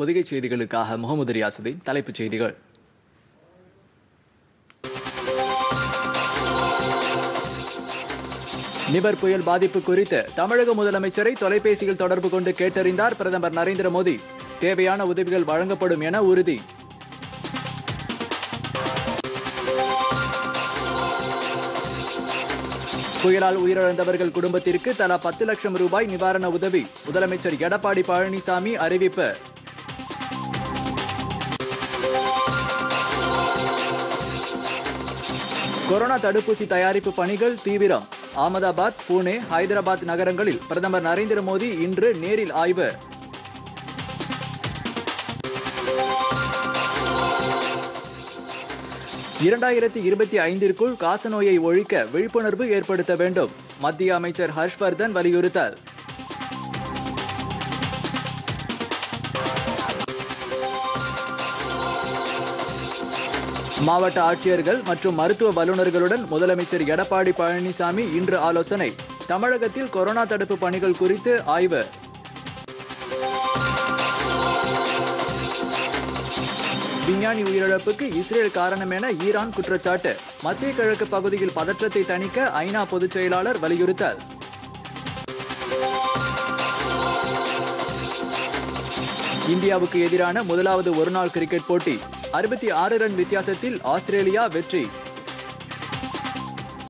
பொதிகை செய்திகளுக்காக முகமது ரியாசுதீன் தலைப்புச் செய்திகள் நிவர் புயல் பாதிப்பு குறித்து தமிழக முதலமைச்சரை தொலைபேசியில் தொடர்பு கொண்டு கேட்டறிந்தார் பிரதமர் நரேந்திர மோடி தேவையான உதவிகள் வழங்கப்படும் என உறுதி புயலால் உயிரிழந்தவர்கள் குடும்பத்திற்கு தலா பத்து லட்சம் ரூபாய் நிவாரண உதவி முதலமைச்சர் எடப்பாடி பழனிசாமி அறிவிப்பு கொரோனா தடுப்பூசி தயாரிப்பு பணிகள் தீவிரம் அகமதாபாத் புனே ஹைதராபாத் நகரங்களில் பிரதமர் நரேந்திர மோடி இன்று நேரில் ஆய்வு இரண்டாயிரத்தி இருபத்தி ஐந்திற்குள் காசநோயை ஒழிக்க விழிப்புணர்வு ஏற்படுத்த வேண்டும் மத்திய அமைச்சர் ஹர்ஷ்வர்தன் வலியுறுத்தல் மாவட்ட ஆட்சியர்கள் மற்றும் மருத்துவ வல்லுநர்களுடன் முதலமைச்சர் எடப்பாடி பழனிசாமி இன்று ஆலோசனை தமிழகத்தில் கொரோனா தடுப்பு பணிகள் குறித்து ஆய்வு விஞ்ஞானி உயிரிழப்புக்கு இஸ்ரேல் காரணம் என ஈரான் குற்றச்சாட்டு மத்திய கிழக்கு பகுதியில் பதற்றத்தை தணிக்க ஐநா பொதுச் செயலாளர் வலியுறுத்தல் இந்தியாவுக்கு எதிரான முதலாவது ஒருநாள் கிரிக்கெட் போட்டி அறுபத்தி ஆறு ரன் வித்தியாசத்தில் ஆஸ்திரேலியா வெற்றி